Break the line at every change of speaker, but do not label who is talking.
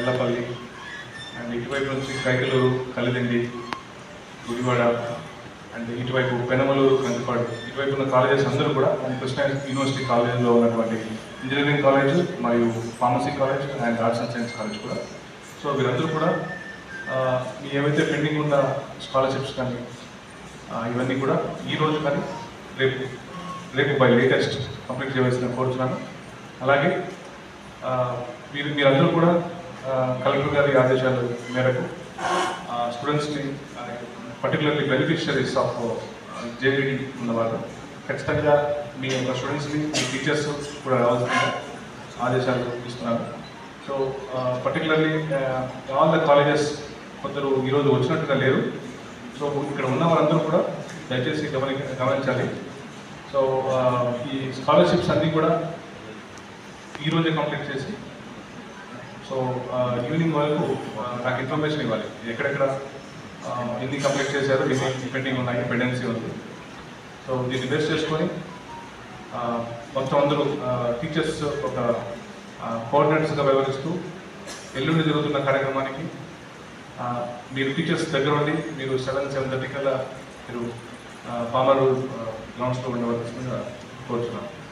Yellapalli and ఇటువైపు నుంచి Kaikaluru Kalidindi Gudivada and ఇటువైపు పెనమలూరు కంకిపాడు ఇటువైపు ఉన్న కాలేజెస్ అందరూ కూడా అండ్ కృష్ణ యూనివర్సిటీ కాలేజీలో ఉన్నటువంటి ఇంజనీరింగ్ కాలేజ్ మరియు pharmacy college and arts and science college కూడా సో వీరందరూ కూడా ఆ, మీ ఏవైతే పెండింగ్ ఉన్న స్కాలర్షిప్స్ కానీ ఆ, ఇవన్నీ కూడా ఈ రోజు కానీ రేపు రేపు బై లేటెస్ట్ కంప్లీట్ చేయవలసిన కోరుతున్నాను అలాగే ఆ, మీరు మీరందరూ కూడా ఆ, కలెక్టర్ గారి ఆదేశాల మేరకు స్టూడెంట్స్ని పర్టికులర్లీ బెనిఫిషియరీస్ ఆఫ్ జేబీడీ ఉన్నవారు ఖచ్చితంగా మీ యొక్క స్టూడెంట్స్ని మీ టీచర్స్ కూడా రావాల్సిన ఆదేశాలు ఇస్తున్నారు so particularly all the colleges కొందరు ఈరోజు వచ్చినట్టుగా లేరు సో ఇక్కడ ఉన్న వారందరూ కూడా దయచేసి గమని గమనించాలి సో ఆ, ఈ స్కాలర్షిప్స్ అన్నీ కూడా ఈరోజే కంప్లీట్ చేసి సో ఆ, ఈవినింగ్ వరకు ఆ, నాకు ఇన్ఫర్మేషన్ ఇవ్వాలి ఎక్కడెక్కడ ఆ, ఎన్ని కంప్లీట్ చేశారు ఎన్ని పెండింగ్ ఉన్నాయి పెండెన్సీ ఉంది సో దీన్ని బేస్ చేసుకొని ఆ, మొత్తం అందరూ టీచర్స్ ఒక కోఆర్డినేటర్స్గా వ్యవహరిస్తూ ఎల్లుండి జరుగుతున్న కార్యక్రమానికి ఆ, మీరు టీచర్స్ దగ్గర ఉండి మీరు సెవెన్ సెవెన్ థర్టీ కల్లా మీరు పామరు గ్రౌండ్స్లో ఉండవలసిందిగా కోరుతున్నాను